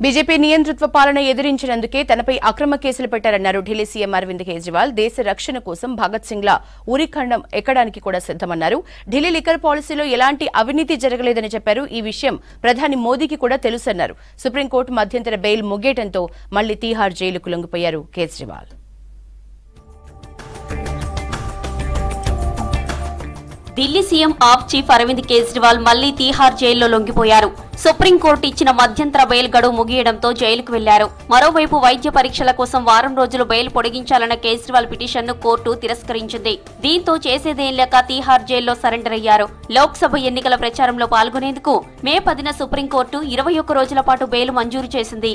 BJP నియంతృత్వ పాలన ఎదిరించినందుకే తనపై అక్రమ కేసులు పెట్టారన్నారు ఢిల్లీ సీఎం అరవింద్ కేజ్రీవాల్ దేశ రక్షణ కోసం భగత్ సింగ్ లా ఉరిఖండం ఎక్కడానికి కూడా సిద్దమన్నారు ఢిల్లీ లిక్కర్ పాలసీలో ఎలాంటి అవినీతి జరగలేదని చెప్పారు ఈ విషయం ప్రధాని మోదీకి కూడా తెలుసన్నారు సుప్రీంకోర్టు మధ్యంతర బెయిల్ ముగ్గేయడంతో మళ్లీ తీహార్ జైలుకు లొంగిపోయారు కేజ్రీవాల్ ఢిల్లీ సీఎం ఆప్ చీఫ్ అరవింద్ కేజ్రీవాల్ మళ్లీ తీహార్ జైల్లో లొంగిపోయారు సుప్రీంకోర్టు ఇచ్చిన మధ్యంతర బెయిల్ గడువు ముగియడంతో జైలుకు వెళ్లారు మరోవైపు వైద్య పరీక్షల కోసం వారం రోజులు బెయిల్ పొడిగించాలన్న కేజ్రీవాల్ పిటిషన్ను కోర్టు తిరస్కరించింది దీంతో చేసేదేం లేక తీహార్ జైల్లో సరెండర్ అయ్యారు లోక్సభ ఎన్నికల ప్రచారంలో పాల్గొనేందుకు మే పదిన సుప్రీంకోర్టు ఇరవై ఒక్క రోజుల పాటు బెయిల్ మంజూరు చేసింది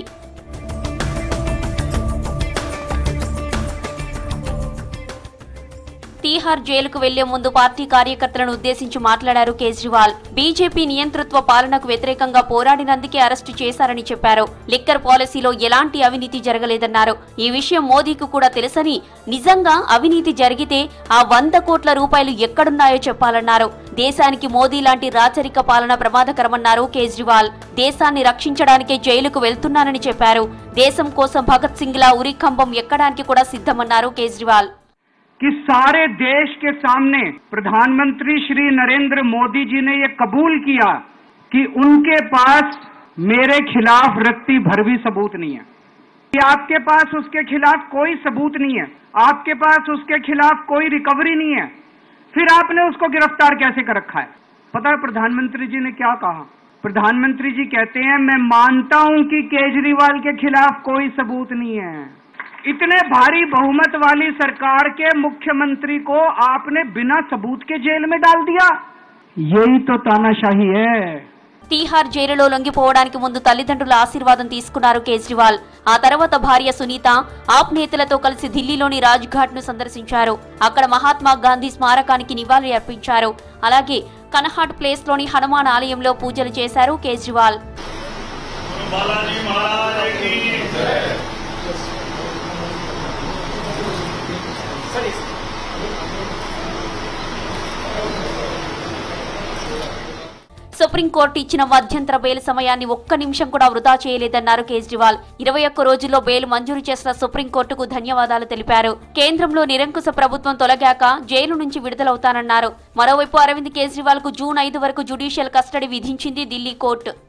తీహార్ జైలుకు వెళ్లే ముందు పార్టీ కార్యకర్తలను ఉద్దేశించి మాట్లాడారు కేజ్రీవాల్ బీజేపీ నియంతృత్వ పాలనకు వ్యతిరేకంగా పోరాడినందుకే అరెస్టు చేశారని చెప్పారు లిక్కర్ పాలసీలో ఎలాంటి అవినీతి జరగలేదన్నారు ఈ విషయం మోదీకి కూడా తెలుసని నిజంగా అవినీతి జరిగితే ఆ వంద కోట్ల రూపాయలు ఎక్కడున్నాయో చెప్పాలన్నారు దేశానికి మోదీ లాంటి రాచరిక పాలన ప్రమాదకరమన్నారు కేజ్రీవాల్ దేశాన్ని రక్షించడానికే జైలుకు వెళ్తున్నానని చెప్పారు దేశం కోసం భగత్ సింగ్ లా ఉరికంబం ఎక్కడానికి కూడా సిద్ధమన్నారు కేజ్రీవాల్ कि सारे देश के सामने प्रधानमंत्री श्री नरेंद्र मोदी जी ने ये कबूल किया कि उनके पास मेरे खिलाफ रत्ती भर भी सबूत नहीं है कि आपके पास उसके खिलाफ कोई सबूत नहीं है आपके पास उसके खिलाफ कोई रिकवरी नहीं है फिर आपने उसको गिरफ्तार कैसे कर रखा है पता है प्रधानमंत्री जी ने क्या कहा प्रधानमंत्री जी कहते हैं मैं मानता हूं कि केजरीवाल के खिलाफ कोई सबूत नहीं है इतने भारी बहुमत वाली सरकार के मुख्यमंत्री को आपने बिना सबूत के जेल में डाल दिया यही तो तानाशाही है తీహార్ జైలులో లొంగిపోవడానికి ముందు తల్లిదండ్రుల ఆశీర్వాదం తీసుకున్నారు కేజ్రీవాల్ ఆ తర్వాత భార్య సునీత ఆప్ నేతలతో కలిసి ఢిల్లీలోని రాజ్ ఘాట్ ను సందర్శించారు అక్కడ మహాత్మా గాంధీ స్మారకానికి నివాళి అర్పించారు అలాగే కనహాట్ ప్లేస్ లోని హనుమాన్ ఆలయంలో పూజలు చేశారు కేజ్రీవాల్ बालाजी महाराज की సుప్రీంకోర్టు ఇచ్చిన మధ్యంతర బెయిల్ సమయాన్ని ఒక్క నిమిషం కూడా వృధా చేయలేదన్నారు కేజ్రీవాల్ ఇరవై ఒక్క రోజుల్లో బెయిల్ మంజూరు చేసిన సుప్రీంకోర్టుకు ధన్యవాదాలు తెలిపారు కేంద్రంలో నిరంకుశ ప్రభుత్వం తొలగాక జైలు నుంచి విడుదలవుతానన్నారు మరోవైపు అరవింద్ కేజ్రీవాల్ కు జూన్ ఐదు వరకు జ్యుడిషియల్ కస్టడీ విధించింది ఢిల్లీ కోర్టు